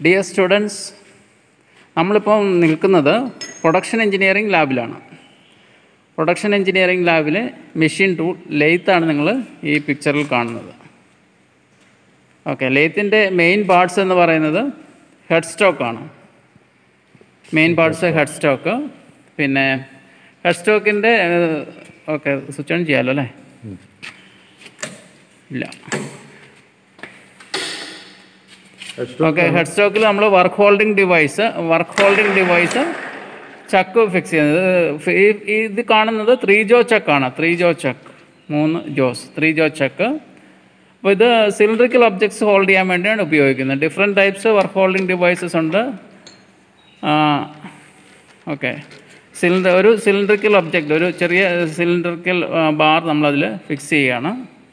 Dear students നമ്മളിപ്പോൾ നിൽക്കുന്നത് production engineering ലാബിലാണ് പ്രൊഡക്ഷൻ എഞ്ചിനീയറിംഗ് ലാബിൽ മെഷീൻ ടൂൾ ലെയ്ത്താണ് നിങ്ങൾ ഈ പിക്ചറിൽ കാണുന്നത് ഓക്കെ ലെയ്ത്തിൻ്റെ മെയിൻ പാർട്സ് എന്ന് പറയുന്നത് ഹെഡ് സ്റ്റോക്കാണ് മെയിൻ പാർട്സ് ഹെഡ് സ്റ്റോക്ക് പിന്നെ ഹെഡ് സ്റ്റോക്കിൻ്റെ ഓക്കെ സ്വിച്ച് ഓൺ ചെയ്യാമല്ലോ അല്ലേ ഇല്ല ഓക്കെ ഹെഡ് സ്റ്റോക്കിൽ നമ്മൾ work holding device work holding device chuck fix ചെയ്യുന്നത് ഈ- ഇത് കാണുന്നത് ത്രീ ജോ ചക്കാണ് ത്രീ ജോ ചക്ക് മൂന്ന് ജോസ് ത്രീ ജോ ചക്ക് അപ്പോൾ ഇത് സിലിണ്ടറിക്കൽ ഒബ്ജക്ട്സ് ഹോൾഡ് ചെയ്യാൻ വേണ്ടിയാണ് ഉപയോഗിക്കുന്നത് different types work holding devices ഉണ്ട് ഓക്കെ സിലിണ്ടർ ഒരു സിലിണ്ടറിക്കൽ ഒബ്ജക്റ്റ് ഒരു ചെറിയ സിലിണ്ടറിക്കൽ ബാർ നമ്മളതിൽ ഫിക്സ് ചെയ്യുകയാണ്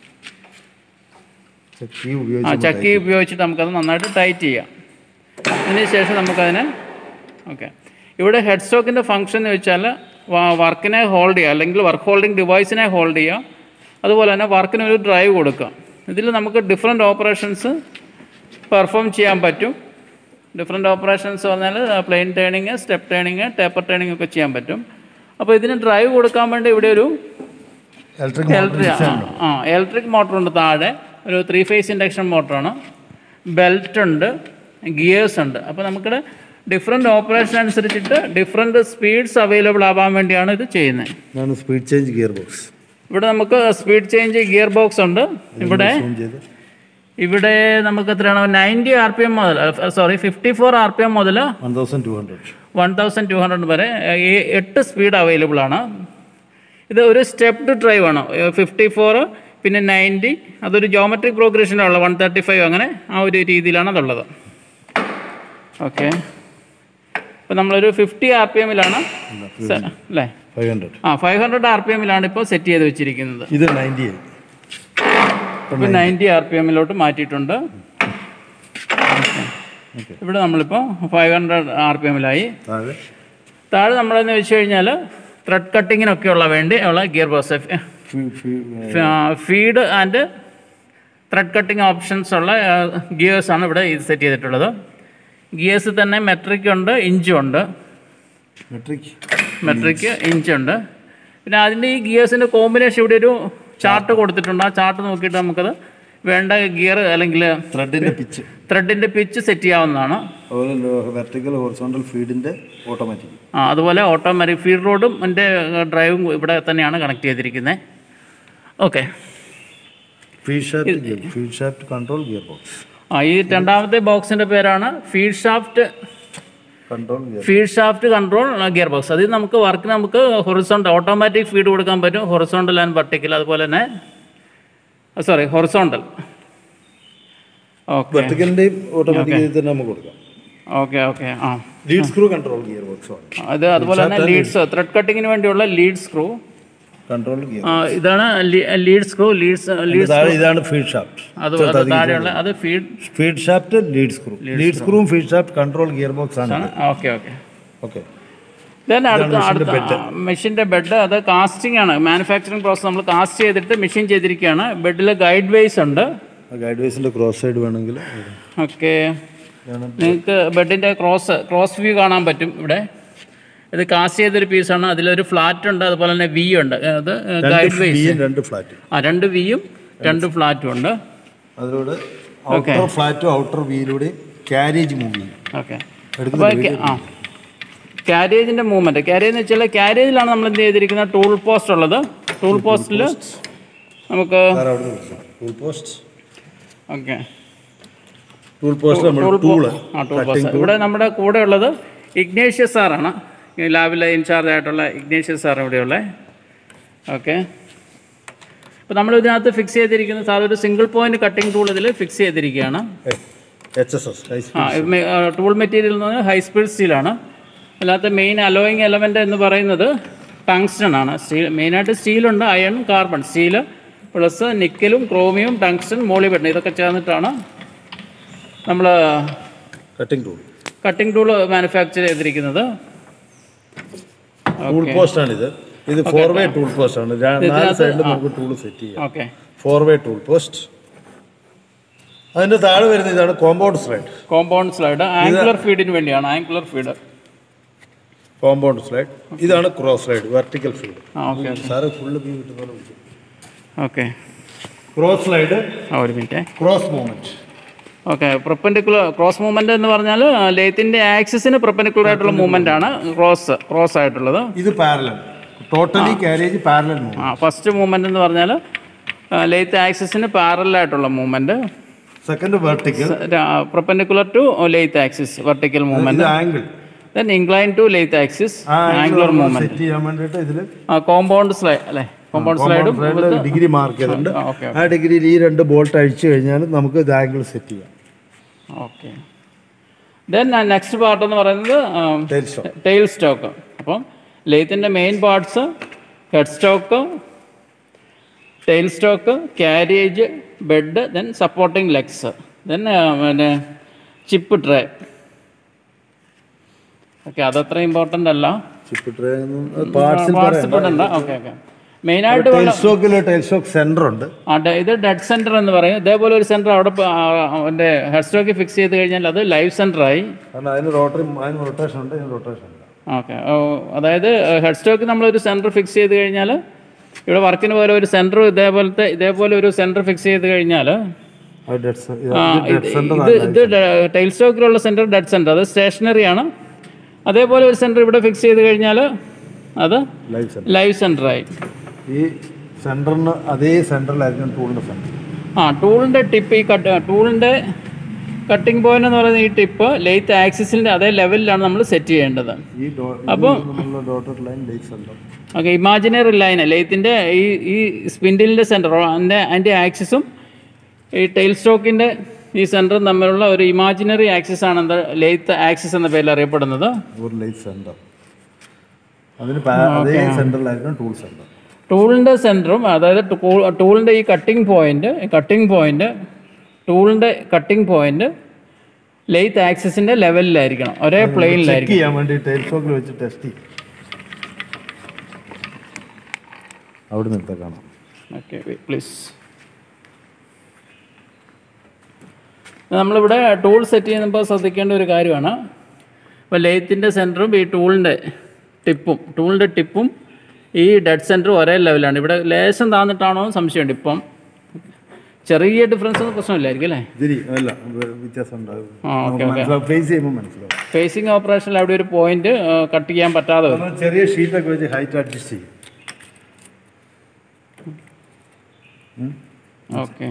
ചക്കി ആ ഉപയോഗിച്ച് ചക്കി ഉപയോഗിച്ചിട്ട് നമുക്കത് നന്നായിട്ട് ടൈറ്റ് ചെയ്യാം അതിന് ശേഷം നമുക്കതിനെ ഓക്കെ ഇവിടെ ഹെഡ് സ്റ്റോക്കിൻ്റെ ഫംഗ്ഷൻ എന്ന് വെച്ചാൽ വർക്കിനെ ഹോൾഡ് ചെയ്യുക അല്ലെങ്കിൽ വർക്ക് ഹോൾഡിംഗ് ഡിവൈസിനെ ഹോൾഡ് ചെയ്യുക അതുപോലെ തന്നെ വർക്കിന് ഒരു ഡ്രൈവ് കൊടുക്കുക ഇതിൽ നമുക്ക് ഡിഫറെൻറ്റ് ഓപ്പറേഷൻസ് പെർഫോം ചെയ്യാൻ പറ്റും ഡിഫറെൻറ്റ് ഓപ്പറേഷൻസ് പറഞ്ഞാൽ plain turning step turning taper turning ഒക്കെ ചെയ്യാൻ പറ്റും അപ്പോൾ ഇതിന് ഡ്രൈവ് കൊടുക്കാൻ വേണ്ടി ഇവിടെ ഒരു ഇലക്ട്രിക് ഇലക്ട്രിക് ആ ഇലക്ട്രിക് മോട്ടറുണ്ട് താഴെ ഒരു ത്രീ ഫേസ് ഇൻഡക്ഷൻ മോട്ടറാണ് ബെൽറ്റ് ഉണ്ട് ഗിയേഴ്സ് ഉണ്ട് അപ്പോൾ നമുക്കിവിടെ ഡിഫറെൻറ്റ് ഓപ്പറേഷൻ അനുസരിച്ചിട്ട് ഡിഫറെൻറ്റ് സ്പീഡ്സ് അവൈലബിൾ ആവാൻ വേണ്ടിയാണ് ഇത് ചെയ്യുന്നത് ഇതാണ് സ്പീഡ് ചേഞ്ച് ഗിയർ ബോക്സ് ഇവിടെ നമുക്ക് സ്പീഡ് ചേഞ്ച് ഗിയർ ബോക്സ് ഉണ്ട് ഇവിടെ സൂം ചെയ്ത് ഇവിടെ നമുക്ക് എത്രയാണ് നയൻറ്റി ആർ പി എം മുതൽ sorry fifty four R P M മുതൽ one thousand two hundred one thousand two hundred വരെ ഈ എട്ട് സ്പീഡ് അവൈലബിൾ ആണ് ഇത് ഒരു സ്റ്റെപ്ഡ് ഡ്രൈവ് ആണ് ഫിഫ്റ്റി ഫോർ പിന്നെ നയൻറ്റി അതൊരു ജോമെട്രിക് പ്രോഗ്രഷനുള്ള വൺ തേർട്ടി ഫൈവ് അങ്ങനെ ആ ഒരു രീതിയിലാണ് അതുള്ളത് ഓക്കെ ഇപ്പോൾ നമ്മളൊരു ഫിഫ്റ്റി ആർ പി എമ്മിലാണ് അല്ലേ ഫൈവ് ഹൺഡ്രഡ് ആ ഫൈവ് ഹൺഡ്രഡ് ആർ പി എമ്മിലാണ് ഇപ്പോൾ സെറ്റ് ചെയ്ത് വെച്ചിരിക്കുന്നത് ഇത് നയൻറ്റി ഇപ്പോൾ നയൻറ്റി ആർ പി എമ്മിലോട്ട് മാറ്റിയിട്ടുണ്ട് ഓക്കെ ഇവിടെ നമ്മളിപ്പോൾ ഫൈവ് ഹൺഡ്രഡ് ആർ പി എമ്മിലായി താഴെ താഴെ നമ്മളെന്ന് വെച്ച് കഴിഞ്ഞാൽ ത്രെഡ് കട്ടിങ്ങിനൊക്കെയുള്ള വേണ്ടി ഉള്ള ഗിയർ ബോക്സ് ഫി- ഫി- feed and thread cutting options ഉള്ള ഗിയേഴ്സാണ് ഇവിടെ ഇത് സെറ്റ് ചെയ്തിട്ടുള്ളത് ഗിയേഴ്സ് തന്നെ മെട്രിക് ഉണ്ട് ഇഞ്ചും ഉണ്ട് മെട്രിക് മെട്രിക് ഇഞ്ച് ഉണ്ട് പിന്നെ അതിൻ്റെ ഈ ഗിയേഴ്സിൻ്റെ കോമ്പിനേഷൻ ഇവിടെ ഒരു ചാർട്ട് കൊടുത്തിട്ടുണ്ട് ആ ചാർട്ട് നോക്കിയിട്ട് നമുക്കത് വേണ്ട ഗിയർ അല്ലെങ്കിൽ ത്രെഡിന്റെ പിച്ച് ത്രെഡിൻ്റെ പിച്ച് സെറ്റ് ചെയ്യാവുന്നതാണ് അതുപോലെ വെർട്ടിക്കൽ ഹോറിസോണ്ടൽ ഫീഡിന്റെ ഓട്ടോമാറ്റിക് ആ അതുപോലെ ഓട്ടോമാറ്റിക് ഫീഡ് റോഡും എൻ്റെ ഡ്രൈവും ഇവിടെ തന്നെയാണ് കണക്ട് ചെയ്തിരിക്കുന്നത് okay feed shaft feed shaft control gear box ആ ഈ രണ്ടാമത്തെ ബോക്സിൻ്റെ പേരാണ് feed shaft control gear feed shaft control gear box അതിൽ നമുക്ക് വർക്ക് നമുക്ക് ഹൊറിസോണ്ടൽ ഓട്ടോമാറ്റിക് ഫീഡ് കൊടുക്കാൻ പറ്റും ഹൊറിസോണ്ടൽ ആൻഡ് വെർട്ടിക്കൽ അതുപോലെ തന്നെ സോറി ഹൊറിസോണ്ടൽ ഓക്കെ വെർട്ടിക്കലിന്റെയും ഓട്ടോമാറ്റിക് തന്നെ നമുക്ക് കൊടുക്കാം ഓക്കെ ഓക്കെ ആ lead screw control gear box ആണ് അത് അതുപോലെ തന്നെ ലീഡ്സ് ത്രെഡ് കട്ടിങ്ങിന് വേണ്ടിയുള്ള ലീഡ് സ്ക്രൂ കൺട്രോൾ ഗിയർ ഇതാണ് ലീഡ് സ്ക്രൂ ലീഡ്സ് ലീഡ് താഴെ ഇതാണ് ഫീഡ് ഷാഫ്റ്റ് അത് അത് താഴെയുള്ള അത് feed feed shaft lead screw lead സ്ക്രൂവും feed shaft control gear box ആണ് ഓക്കെ ഓക്കെ ഓക്കെ ദെൻ അടുത്ത അടുത്ത മെഷീൻ്റെ ബെഡ് അത് കാസ്റ്റിംഗ് ആണ് മാനുഫാക്ചറിങ് പ്രോസസ് നമ്മൾ കാസ്റ്റ് ചെയ്തിട്ട് മെഷീൻ ചെയ്തിരിക്കുകയാണ് ബെഡിൽ ഗൈഡ് വേസ് ഉണ്ട് ഗൈഡ് വേസിന്റെ ക്രോസ് സൈഡ് വേണമെങ്കിൽ ഓക്കെ നിങ്ങൾക്ക് ബെഡിൻ്റെ ക്രോസ് ക്രോസ് വ്യൂ കാണാൻ പറ്റും ഇവിടെ ഇത് കാസ്റ്റ് ചെയ്തൊരു പീസാണ് അതിലൊരു ഫ്ലാറ്റ് ഉണ്ട് അതുപോലെ തന്നെ വി ഉണ്ട് അത് ഗൈഡ് വേസ് ബിയും രണ്ട് ഫ്ലാറ്റ് ആ രണ്ട് വിയും രണ്ട് ഫ്ലാറ്റും ഉണ്ട് അതിലൂടെ ഔട്ടർ ഫ്ലാറ്റും ഔട്ടർ വീയിലൂടെയും ക്യാരേജ് മൂവ് ചെയ്യും ഓക്കെ എടുക്കുന്ന അപ്പോൾ ആ ക്യാരേജിൻ്റെ മൂവ്മെൻറ്റ് ക്യാരേജ് എന്ന് വെച്ചാൽ ക്യാരേജിലാണ് നമ്മൾ എന്ത് ചെയ്തിരിക്കുന്നത് ടൂൾ പോസ്റ്റ് ഉള്ളത് ടൂൾ പോസ്റ്റിൽ നമുക്ക് tool post okay tool post നമ്മൾ ടൂൾ ടൂള് ആ ടൂൾ പോസ്റ്റ് ഇവിടെ നമ്മുടെ കൂടെ ഉള്ളത് ഇഗ്നേഷ്യസ് സാറാണ് ഈ ലാബിലെ ഇൻചാർജ് ആയിട്ടുള്ള ഇഗ്നേഷ്യസ് സാർ ഇവിടെയുള്ളത് ഓക്കെ അപ്പോൾ നമ്മൾ ഇതിനകത്ത് ഫിക്സ് ചെയ്തിരിക്കുന്ന സാർ ഒരു സിംഗിൾ പോയിന്റ് കട്ടിംഗ് ടൂൾ ഇതിൽ ഫിക്സ് ചെയ്തിരിക്കുകയാണ് എച്ച് എസ് എസ് ആ ടൂൾ മെറ്റീരിയൽ എന്ന് പറഞ്ഞാൽ ഹൈ സ്പീഡ് സ്റ്റീലാണ് അല്ലാത്ത മെയിൻ അലോയിങ് എലമെൻ്റ് എന്ന് പറയുന്നത് ടങ്സ്റ്റൺ ആണ് സ്റ്റീൽ മെയിനായിട്ട് സ്റ്റീലുണ്ട് അയൺ കാർബൺ സ്റ്റീല് പ്ലസ് നിക്കലും ക്രോമിയം ടങ്സ്റ്റൺ മോളിബെഡ് ഇതൊക്കെ ചേർന്നിട്ടാണ് നമ്മൾ cutting tool cutting tool manufacture ചെയ്തിരിക്കുന്നത് ടൂൾ പോസ്റ്റ് ആണ് ഇത് ഇത് ഫോർ വേ ടൂൾ പോസ്റ്റ് ആണ് രാ- നാല് സൈഡിൽ നമുക്ക് ടൂൾ സെറ്റ് ചെയ്യാം okay four way tool post അതിൻ്റെ താഴെ വരുന്ന ഇതാണ് compound slide compound slide angular ഫീഡിന് വേണ്ടിയാണ് ആംഗുലർ ഫീഡ് കോമ്പൗണ്ട് സ്ലൈഡ് ഇതാണ് ക്രോസ് സ്ലൈഡ് വെർട്ടിക്കൽ ഫീഡ് ആ ഓക്കെ സാറ് ഫുള്ള് വ്യൂ കിട്ടുന്ന ഓക്കെ ക്രോസ് സ്ലൈഡ് ആ ഒരു minute cross movement okay perpendicular cross movement എന്ന് പറഞ്ഞാൽ ലേത്തിന്റെ ആക്സിസിന് പ്രൊപ്പൻഡിക്കുലർ ആയിട്ടുള്ള മൂവ്മെന്റ് ആണ് ക്രോസ് ക്രോസ് ആയിട്ടുള്ളത് ഇത് parallel totally carriage parallel movement ആ ഫസ്റ്റ് മൂവ്മെന്റ് എന്ന് പറഞ്ഞാൽ ലേത്ത് ആക്സിസിന് പാരലായിട്ടുള്ള movement second vertical perpendicular to lathe axis vertical movement ഇത് angle then incline to lathe axis angular movement set ചെയ്യാൻ വേണ്ടിയിട്ട് ഇതിൽ കോമ്പൗണ്ട് സ്ലൈഡ് അല്ലേ കോമ്പൗണ്ട് സ്ലൈഡും ഡിഗ്രി മാർക്ക് ചെയ്തിട്ടുണ്ട് ഓക്കെ ആ ഡിഗ്രിയിൽ ഈ രണ്ട് ബോൾട്ട് അഴിച്ചു കഴിഞ്ഞാൽ നമുക്ക് ഇത് ആംഗിൾ സെറ്റ് ചെയ്യാം ഓക്കെ ദെൻ നെക്സ്റ്റ് പാർട്ട് എന്ന് പറയുന്നത് ടൈൽ സ്റ്റോക്ക് ടെയിൽ സ്റ്റോക്ക് അപ്പം ലേത്തിൻ്റെ main parts head stock tail stock carriage bed then supporting legs then പിന്നെ ചിപ്പ് ട്രേ ഓക്കെ അതത്ര ഇമ്പോർട്ടൻ്റ് അല്ല ചിപ്പ് ട്രേ പാർട്സിൽ പാർട്ടിസിപ്പൻ്റ് ഓക്കെ ഓക്കെ മെയിനായിട്ട് ടൈൽ സ്റ്റോക്കിൽ ടൈൽ സ്റ്റോക്ക് സെന്റർ ഉണ്ട് ആ ഡ- ഇത് ഡെഡ് സെൻറ്റർ എന്ന് പറയും ഇതേപോലെ ഒരു സെൻറ്റർ അവിടെ പ- ആ, അവൻ്റെ ഹെഡ് സ്റ്റോക്ക് ഫിക്സ് ചെയ്ത് കഴിഞ്ഞാൽ അത് ലൈവ് സെൻറ്ററായി കാരണം അതിന് റോട്ടറി അതിന് റൊട്ടേഷൻ ഉണ്ട് ഇതിന് റൊട്ടേഷൻ ഇല്ല ഓക്കെ അതായത് ഹെഡ് സ്റ്റോക്ക് നമ്മളൊരു സെൻറ്റർ ഫിക്സ് ചെയ്ത് കഴിഞ്ഞാൽ ഇവിടെ വർക്കിന് പോലെ ഒരു സെൻറ്റർ ഇതേപോലത്തെ ഇതേപോലെ ഒരു സെൻറ്റർ ഫിക്സ് ചെയ്ത് കഴിഞ്ഞാൽ അത് ഡെഡ് സെ- ഇത് ആ, ഡെഡ് ഇത് സെന്റർ ഇത് ഇത് ടൈൽ സ്റ്റോക്കിലുള്ള സെൻറ്റർ ഡെഡ് സെൻറ്റർ അത് സ്റ്റേഷനറി ആണ് അതേപോലെ ഒരു സെൻറ്റർ ഇവിടെ ഫിക്സ് ചെയ്ത് കഴിഞ്ഞാൽ അത് ലൈവ് സെന്റർ ലൈവ് സെൻറ്ററായി ഈ സെന്ററിന് അതേ സെന്ററിലായിരിക്കും ടൂളിന്റെ സെന്റർ ആ ടൂളിൻ്റെ ടിപ്പ് ഈ കട്ട് ടൂളിൻ്റെ കട്ടിംഗ് പോയിന്റ് എന്ന് പറയുന്ന ഈ ടിപ്പ് ലെയ്ത്ത് ആക്സിസിൻ്റെ അതേ ലെവലിലാണ് നമ്മൾ സെറ്റ് ചെയ്യേണ്ടത് ഈ ഡോ- അപ്പോൾ നമ്മളുടെ dotted line live center okay imaginary line ലെയ്ത്തിൻ്റെ ഈ ഈ സ്പിൻഡിലിൻ്റെ സെൻറ്റർ അതിൻ്റെ അതിൻ്റെ ആക്സിസും ഈ ടെയിൽ സ്റ്റോക്കിൻ്റെ ഈ സെൻറ്ററും തമ്മിലുള്ള ഒരു ഇമാജിനറി ആക്സിസ് ആണ് എന്താ ലെയ്ത്ത് ആക്സിസ് എന്ന പേരിൽ അറിയപ്പെടുന്നത് ഒരു ലൈവ് സെന്റർ അതിന് പാ- അതേ സെന്ററിലായിരിക്കും ടൂൾ സെന്റർ ടൂളിൻ്റെ സെൻറ്ററും അതായത് ടൂളിൻ്റെ ഈ കട്ടിംഗ് പോയിന്റ് കട്ടിംഗ് പോയിന്റ് ടൂളിൻ്റെ കട്ടിംഗ് പോയിന്റ് ലെയ്ത്ത് ആക്സിസിൻ്റെ ലെവലിലായിരിക്കണം ഒരേ ചെക്ക് പ്ലെയിനിലായിരിക്കും ചെയ്യാൻ വേണ്ടി ടൈൽ സ്റ്റോക്കിൽ വെച്ച് ടെസ്റ്റ് ചെയ്യും അവിടെ നിർത്താൻ കാണാം ഓക്കെ പ്ലീസ് നമ്മളിവിടെ ടൂൾ സെറ്റ് ചെയ്യുമ്പോൾ ശ്രദ്ധിക്കേണ്ട ഒരു കാര്യമാണ് ഇപ്പോൾ ലെയ്ത്തിൻ്റെ സെൻറ്ററും ഈ ടൂളിൻ്റെ ടിപ്പും ടൂളിൻ്റെ ടിപ്പും ഈ ഡെഡ് സെൻറ്ററും ഒരേ ലെവലാണ് ഇവിടെ ലേശം താന്നിട്ടാണോ എന്ന് സംശയമുണ്ട് ഇപ്പം ചെറിയ ഡിഫറൻസ് ഒന്നും പ്രശ്നമില്ലായിരിക്കും അല്ലേ ഇതിരി അല്ല വ- വ്യത്യാസം ഉണ്ടാകും ആ ഓക്കെ ഓക്കെ മനസ്സിലാവും ഫേസ് ചെയ്യുമ്പോൾ മനസ്സിലാവും ഫേസിങ് ഓപ്പറേഷനിൽ അവിടെ ഒരു പോയിന്റ് കട്ട് ചെയ്യാൻ പറ്റാതെ വരും നമ്മൾ ചെറിയ ഷീറ്റൊക്കെ വെച്ച് ഹൈറ്റ് അഡ്ജസ്റ്റ് ചെയ്യും okay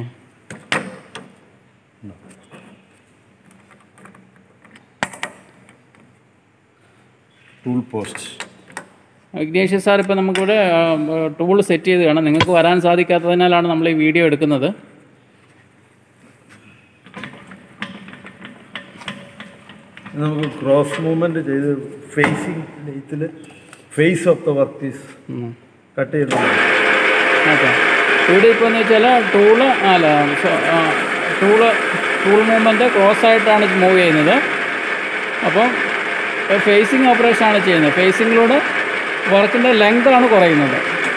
tool post Ignatius sir ഇപ്പോൾ നമുക്കിവിടെ ടൂൾ സെറ്റ് ചെയ്ത് കാണാം നിങ്ങൾക്ക് വരാൻ സാധിക്കാത്തതിനാലാണ് നമ്മൾ ഈ വീഡിയോ എടുക്കുന്നത് നമുക്ക് ക്രോസ് മൂവ്മെന്റ് ചെയ്ത് ഫേസിങ് ഇതിൽ face of the work piece cut ചെയ്യുന്നത് ഓക്കെ ഇവിടെ ഇപ്പോൾ എന്ന് വെച്ചാൽ ടൂള് അല്ല ടൂള് ടൂൾ മൂവ്മെൻറ്റ് ക്രോസ് ആയിട്ടാണ് മൂവ് ചെയ്യുന്നത് അപ്പം ഫേസിങ് ഓപ്പറേഷൻ ആണ് ചെയ്യുന്നത് ഫേസിങ്ങിലൂടെ വർക്കിൻ്റെ ലെങ്ത് ആണ് കുറയുന്നത്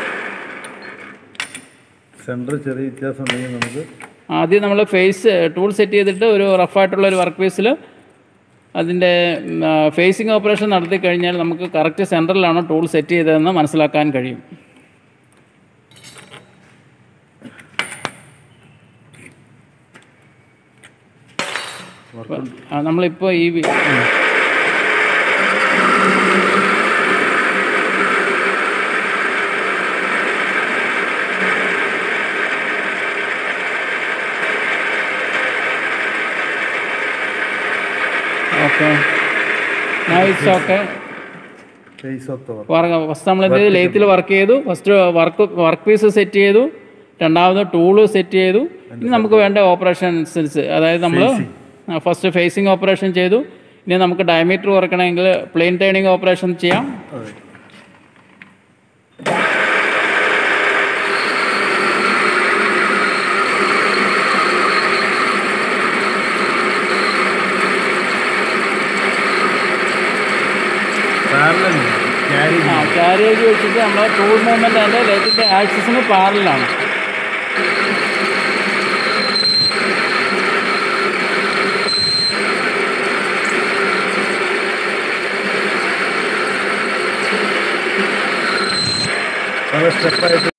സെൻറ്റർ ചെറിയ വ്യത്യാസം ഉണ്ടെങ്കിൽ നമുക്ക് ആദ്യം നമ്മൾ ഫേസ് ടൂൾ സെറ്റ് ചെയ്തിട്ട് ഒരു റഫായിട്ടുള്ള ഒരു വർക്ക് പീസിൽ അതിൻ്റെ ഫേസിങ് ഓപ്പറേഷൻ നടത്തി കഴിഞ്ഞാൽ നമുക്ക് കറക്റ്റ് സെൻറ്ററിലാണ് ടൂൾ സെറ്റ് ചെയ്തതെന്ന് മനസ്സിലാക്കാൻ കഴിയും ആ, നമ്മളിപ്പോൾ ഈ വി- ഉം. Okay nice okay face of the work first നമ്മളിത് ലെയ്ത്തിൽ വർക്ക് ചെയ്തു first work work piece set ചെയ്തു രണ്ടാമത് ടൂള് സെറ്റ് ചെയ്തു ഇനി നമുക്ക് വേണ്ട ഓപ്പറേഷൻസ് അതായത് നമ്മൾ ഫസ്റ്റ് ഫേസിങ് ഓപ്പറേഷൻ ചെയ്തു ഇനി നമുക്ക് ഡയമീറ്റർ കുറയ്ക്കണമെങ്കിൽ പ്ലെയിൻ ടേണിങ് ഓപ്പറേഷൻ ചെയ്യാം അതെ പാരലൽ ക്യാരി ആ ക്യാരിയേജ് വെച്ചിട്ട് നമ്മൾ ടൂൾ മൂവ്മെൻ്റ് അതിൻ്റെ ലേറ്റിൻ്റെ ആക്സിസിന് പാരലാണ് പല സ്റ്റെപ്പായിട്ട്